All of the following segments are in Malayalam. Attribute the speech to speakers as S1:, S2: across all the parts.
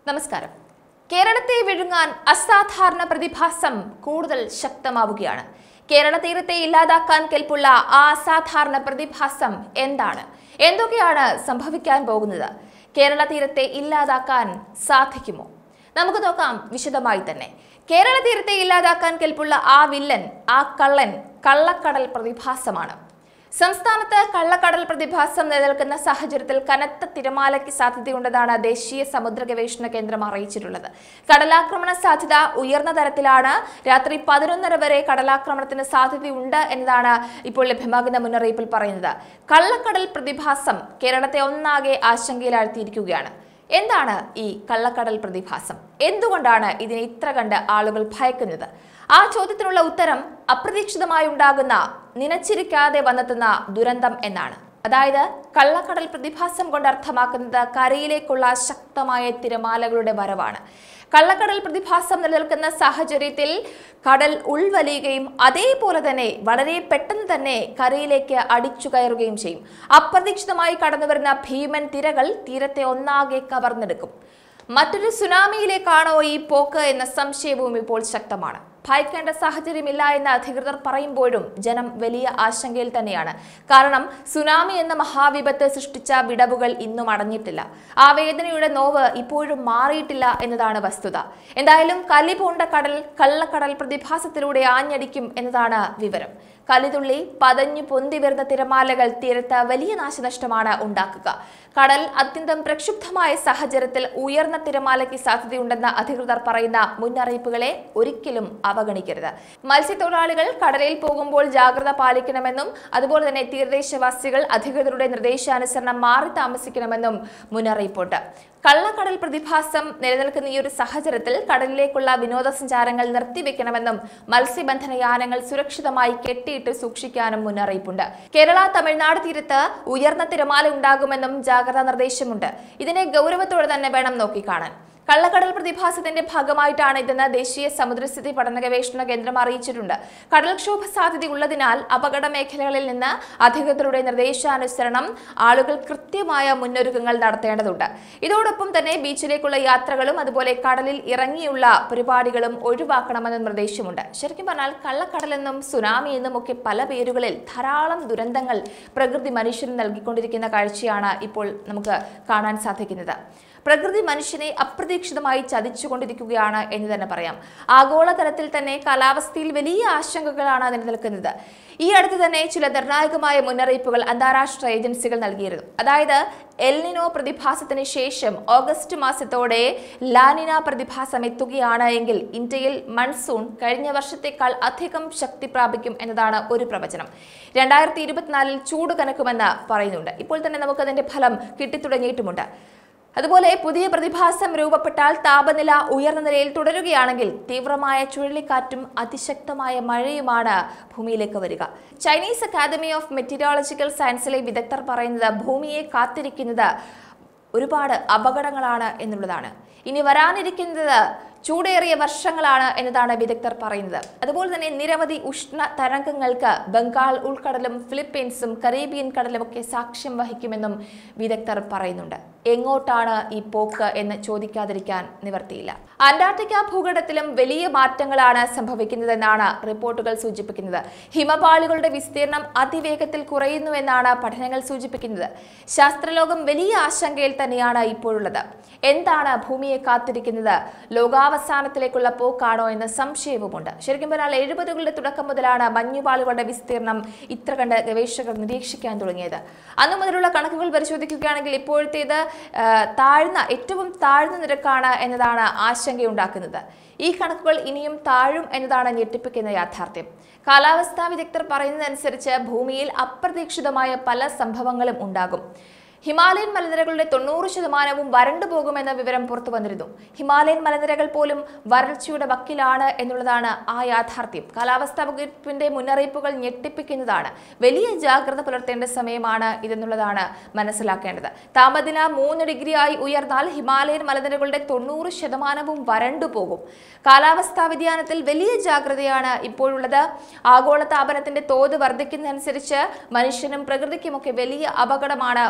S1: നമസ്കാരം കേരളത്തെ വിഴുങ്ങാൻ അസാധാരണ പ്രതിഭാസം കൂടുതൽ ശക്തമാവുകയാണ് കേരള തീരത്തെ ഇല്ലാതാക്കാൻ കെൽപ്പുള്ള ആ അസാധാരണ പ്രതിഭാസം എന്താണ് എന്തൊക്കെയാണ് സംഭവിക്കാൻ പോകുന്നത് കേരള തീരത്തെ ഇല്ലാതാക്കാൻ സാധിക്കുമോ നമുക്ക് നോക്കാം വിശദമായി തന്നെ കേരള തീരത്തെ ഇല്ലാതാക്കാൻ കെൽപ്പുള്ള ആ വില്ലൻ ആ കള്ളൻ കള്ളക്കടൽ പ്രതിഭാസമാണ് സംസ്ഥാനത്ത് കള്ളക്കടൽ പ്രതിഭാസം നിലനിൽക്കുന്ന സാഹചര്യത്തിൽ കനത്ത തിരമാലയ്ക്ക് സാധ്യതയുണ്ടെന്നാണ് ദേശീയ സമുദ്ര ഗവേഷണ കേന്ദ്രം അറിയിച്ചിട്ടുള്ളത് കടലാക്രമണ സാധ്യത ഉയർന്ന തരത്തിലാണ് രാത്രി പതിനൊന്നര വരെ കടലാക്രമണത്തിന് സാധ്യതയുണ്ട് എന്നതാണ് ഇപ്പോൾ ലഭ്യമാകുന്ന മുന്നറിയിപ്പിൽ പറയുന്നത് കള്ളക്കടൽ പ്രതിഭാസം കേരളത്തെ ഒന്നാകെ ആശങ്കയിലാഴ്ത്തിയിരിക്കുകയാണ് എന്താണ് ഈ കള്ളക്കടൽ പ്രതിഭാസം എന്തുകൊണ്ടാണ് ഇതിനെ ഇത്ര കണ്ട് ആളുകൾ ഭയക്കുന്നത് ആ ചോദ്യത്തിനുള്ള ഉത്തരം അപ്രതീക്ഷിതമായി ഉണ്ടാകുന്ന നിനച്ചിരിക്കാതെ വന്നെത്തുന്ന ദുരന്തം എന്നാണ് അതായത് കള്ളക്കടൽ പ്രതിഭാസം കൊണ്ട് അർത്ഥമാക്കുന്നത് കരയിലേക്കുള്ള ശക്തമായ തിരമാലകളുടെ വരവാണ് കള്ളക്കടൽ പ്രതിഭാസം നിലനിൽക്കുന്ന സാഹചര്യത്തിൽ കടൽ ഉൾവലിയുകയും അതേപോലെ തന്നെ വളരെ പെട്ടെന്ന് തന്നെ കരയിലേക്ക് അടിച്ചു കയറുകയും ചെയ്യും അപ്രതീക്ഷിതമായി കടന്നുവരുന്ന ഭീമൻ തിരകൾ തീരത്തെ ഒന്നാകെ കവർന്നെടുക്കും മറ്റൊരു സുനാമിയിലേക്കാണോ ഈ പോക്ക് എന്ന സംശയവും ഇപ്പോൾ ശക്തമാണ് ഭയക്കേണ്ട സാഹചര്യമില്ല എന്ന് അധികൃതർ പറയുമ്പോഴും ജനം വലിയ ആശങ്കയിൽ തന്നെയാണ് കാരണം സുനാമി എന്ന മഹാവിപത്ത് സൃഷ്ടിച്ച വിടവുകൾ ഇന്നും അടഞ്ഞിട്ടില്ല ആ വേദനയുടെ നോവ് ഇപ്പോഴും മാറിയിട്ടില്ല എന്നതാണ് വസ്തുത എന്തായാലും കലി പൂണ്ട കടൽ കള്ളക്കടൽ പ്രതിഭാസത്തിലൂടെ ആഞ്ഞടിക്കും എന്നതാണ് വിവരം കലിതുള്ളി പതഞ്ഞു പൊന്തി വരുന്ന തിരമാലകൾ തീരത്ത് വലിയ നാശനഷ്ടമാണ് ഉണ്ടാക്കുക കടൽ അത്യന്തം പ്രക്ഷുബ്ധമായ സാഹചര്യത്തിൽ ഉയർന്ന തിരമാലയ്ക്ക് സാധ്യതയുണ്ടെന്ന അധികൃതർ പറയുന്ന മുന്നറിയിപ്പുകളെ ഒരിക്കലും അവഗണിക്കരുത് മത്സ്യത്തൊഴിലാളികൾ കടലിൽ പോകുമ്പോൾ ജാഗ്രത പാലിക്കണമെന്നും അതുപോലെ തന്നെ തീരദേശവാസികൾ അധികൃതരുടെ നിർദ്ദേശാനുസരണം മാറി താമസിക്കണമെന്നും മുന്നറിയിപ്പുണ്ട് കള്ളക്കടൽ പ്രതിഭാസം നിലനിൽക്കുന്ന ഈ ഒരു സാഹചര്യത്തിൽ കടലിലേക്കുള്ള വിനോദസഞ്ചാരങ്ങൾ നിർത്തിവെക്കണമെന്നും മത്സ്യബന്ധന യാനങ്ങൾ സുരക്ഷിതമായി കെട്ടിയിട്ട് സൂക്ഷിക്കാനും മുന്നറിയിപ്പുണ്ട് കേരള തമിഴ്നാട് തീരത്ത് ഉയർന്ന തിരമാല ഉണ്ടാകുമെന്നും ജാഗ്രതാ നിർദ്ദേശമുണ്ട് ഇതിനെ ഗൗരവത്തോടെ തന്നെ വേണം നോക്കിക്കാണാൻ കള്ളക്കടൽ പ്രതിഭാസത്തിന്റെ ഭാഗമായിട്ടാണ് ഇതെന്ന് ദേശീയ സമുദ്രസ്ഥിതി പഠന ഗവേഷണ കേന്ദ്രം അറിയിച്ചിട്ടുണ്ട് കടൽക്ഷോഭ സാധ്യതയുള്ളതിനാൽ അപകട മേഖലകളിൽ നിന്ന് അധികൃതരുടെ നിർദ്ദേശാനുസരണം ആളുകൾ കൃത്യമായ മുന്നൊരുക്കങ്ങൾ നടത്തേണ്ടതുണ്ട് ഇതോടൊപ്പം തന്നെ ബീച്ചിലേക്കുള്ള യാത്രകളും അതുപോലെ കടലിൽ ഇറങ്ങിയുള്ള പരിപാടികളും ഒഴിവാക്കണമെന്ന നിർദ്ദേശമുണ്ട് ശരിക്കും പറഞ്ഞാൽ കള്ളക്കടലെന്നും സുനാമി എന്നും ഒക്കെ പല പേരുകളിൽ ധാരാളം ദുരന്തങ്ങൾ പ്രകൃതി മനുഷ്യന് നൽകിക്കൊണ്ടിരിക്കുന്ന കാഴ്ചയാണ് ഇപ്പോൾ നമുക്ക് കാണാൻ സാധിക്കുന്നത് പ്രകൃതി മനുഷ്യനെ അപ്രതീക്ഷിതമായി ചതിച്ചുകൊണ്ടിരിക്കുകയാണ് എന്ന് തന്നെ പറയാം ആഗോളതലത്തിൽ തന്നെ കാലാവസ്ഥയിൽ വലിയ ആശങ്കകളാണ് നിലനിൽക്കുന്നത് ഈ അടുത്ത് തന്നെ ചില നിർണായകമായ മുന്നറിയിപ്പുകൾ അന്താരാഷ്ട്ര ഏജൻസികൾ നൽകിയിരുന്നു അതായത് എൽനിനോ പ്രതിഭാസത്തിന് ശേഷം ഓഗസ്റ്റ് മാസത്തോടെ ലാനിന പ്രതിഭാസം എത്തുകയാണ് എങ്കിൽ ഇന്ത്യയിൽ മൺസൂൺ കഴിഞ്ഞ വർഷത്തേക്കാൾ അധികം ശക്തി പ്രാപിക്കും എന്നതാണ് ഒരു പ്രവചനം രണ്ടായിരത്തി ഇരുപത്തിനാലിൽ ചൂട് കനക്കുമെന്ന് പറയുന്നുണ്ട് ഇപ്പോൾ തന്നെ നമുക്കതിന്റെ ഫലം കിട്ടിത്തുടങ്ങിയിട്ടുമുണ്ട് അതുപോലെ പുതിയ പ്രതിഭാസം രൂപപ്പെട്ടാൽ താപനില ഉയർന്ന നിലയിൽ തുടരുകയാണെങ്കിൽ തീവ്രമായ ചുഴലിക്കാറ്റും അതിശക്തമായ മഴയുമാണ് ഭൂമിയിലേക്ക് വരിക ചൈനീസ് അക്കാദമി ഓഫ് മെറ്റീരിയോളജിക്കൽ സയൻസിലെ വിദഗ്ധർ പറയുന്നത് ഭൂമിയെ കാത്തിരിക്കുന്നത് ഒരുപാട് അപകടങ്ങളാണ് എന്നുള്ളതാണ് ഇനി വരാനിരിക്കുന്നത് ചൂടേറിയ വർഷങ്ങളാണ് എന്നതാണ് വിദഗ്ധർ പറയുന്നത് അതുപോലെ തന്നെ നിരവധി ഉഷ്ണ തരംഗങ്ങൾക്ക് ബംഗാൾ ഉൾക്കടലും ഫിലിപ്പീൻസും കരീബിയൻ കടലും ഒക്കെ സാക്ഷ്യം വഹിക്കുമെന്നും വിദഗ്ധർ പറയുന്നുണ്ട് എങ്ങോട്ടാണ് ഈ പോക്ക് എന്ന് ചോദിക്കാതിരിക്കാൻ നിവർത്തിയില്ല അന്റാർട്ടിക്ക ഭൂഖണ്ഡത്തിലും വലിയ മാറ്റങ്ങളാണ് സംഭവിക്കുന്നതെന്നാണ് റിപ്പോർട്ടുകൾ സൂചിപ്പിക്കുന്നത് ഹിമപാളികളുടെ വിസ്തീർണം അതിവേഗത്തിൽ കുറയുന്നുവെന്നാണ് പഠനങ്ങൾ സൂചിപ്പിക്കുന്നത് ശാസ്ത്രലോകം വലിയ ആശങ്കയിൽ തന്നെയാണ് ഇപ്പോഴുള്ളത് എന്താണ് ഭൂമിയെ കാത്തിരിക്കുന്നത് ലോകാവസാനത്തിലേക്കുള്ള പോക്കാണോ എന്ന സംശയവുമുണ്ട് ശരിക്കും പറഞ്ഞാൽ എഴുപതുകളുടെ തുടക്കം മുതലാണ് മഞ്ഞുപാളുകളുടെ വിസ്തീർണം ഇത്ര കണ്ട് ഗവേഷകർ നിരീക്ഷിക്കാൻ തുടങ്ങിയത് അന്നു മുതലുള്ള കണക്കുകൾ പരിശോധിക്കുകയാണെങ്കിൽ ഇപ്പോഴത്തേത് ആ, താഴ്ന്ന ഏറ്റവും താഴ്ന്ന നിരക്കാണ് എന്നതാണ് ആശങ്കയുണ്ടാക്കുന്നത് ഈ കണക്കുകൾ ഇനിയും താഴും എന്നതാണ് ഞെട്ടിപ്പിക്കുന്ന യാഥാർത്ഥ്യം കാലാവസ്ഥാ വിദഗ്ധർ പറയുന്നതനുസരിച്ച് ഭൂമിയിൽ അപ്രതീക്ഷിതമായ പല സംഭവങ്ങളും ഉണ്ടാകും ഹിമാലയൻ മലനിരകളുടെ തൊണ്ണൂറ് ശതമാനവും വരണ്ടു പോകുമെന്ന വിവരം പുറത്തു വന്നിരുന്നു ഹിമാലയൻ മലനിരകൾ പോലും വരൾച്ചയുടെ വക്കിലാണ് എന്നുള്ളതാണ് ആ യാഥാർത്ഥ്യം കാലാവസ്ഥാ വകുപ്പിന്റെ മുന്നറിയിപ്പുകൾ ഞെട്ടിപ്പിക്കുന്നതാണ് വലിയ ജാഗ്രത പുലർത്തേണ്ട സമയമാണ് ഇതെന്നുള്ളതാണ് മനസ്സിലാക്കേണ്ടത് താപനില മൂന്ന് ഡിഗ്രിയായി ഉയർന്നാൽ ഹിമാലയൻ മലനിരകളുടെ തൊണ്ണൂറ് ശതമാനവും വരണ്ടു പോകും കാലാവസ്ഥാ വ്യതിയാനത്തിൽ വലിയ ജാഗ്രതയാണ് ഇപ്പോഴുള്ളത് ആഗോള താപനത്തിന്റെ തോത് വർദ്ധിക്കുന്നതനുസരിച്ച് മനുഷ്യനും പ്രകൃതിക്കുമൊക്കെ വലിയ അപകടമാണ് ഉണ്ടാകാൻ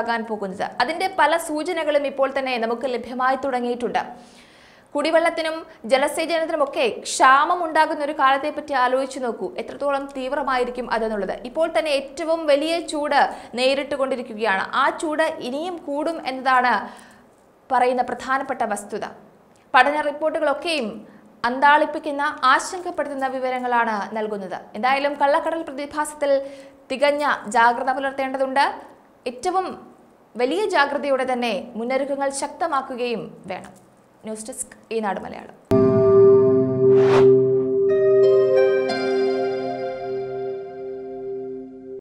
S1: ഉണ്ടാകാൻ പോകുന്നത് അതിന്റെ പല സൂചനകളും ഇപ്പോൾ തന്നെ നമുക്ക് ലഭ്യമായി തുടങ്ങിയിട്ടുണ്ട് കുടിവെള്ളത്തിനും ജലസേചനത്തിനുമൊക്കെ ക്ഷാമം ഉണ്ടാകുന്ന ഒരു കാലത്തെ പറ്റി ആലോചിച്ച് നോക്കൂ എത്രത്തോളം തീവ്രമായിരിക്കും അതെന്നുള്ളത് ഇപ്പോൾ തന്നെ ഏറ്റവും വലിയ ചൂട് നേരിട്ട് കൊണ്ടിരിക്കുകയാണ് ആ ചൂട് ഇനിയും കൂടും എന്നതാണ് പറയുന്ന പ്രധാനപ്പെട്ട വസ്തുത പഠന റിപ്പോർട്ടുകളൊക്കെയും അന്താളിപ്പിക്കുന്ന ആശങ്കപ്പെടുത്തുന്ന വിവരങ്ങളാണ് നൽകുന്നത് എന്തായാലും കള്ളക്കടൽ പ്രതിഭാസത്തിൽ തികഞ്ഞ ജാഗ്രത പുലർത്തേണ്ടതുണ്ട് ഏറ്റവും വലിയ ജാഗ്രതയോടെ തന്നെ മുന്നൊരുക്കങ്ങൾ ശക്തമാക്കുകയും വേണം ന്യൂസ് ഡെസ്ക് ഈ നാട് മലയാളം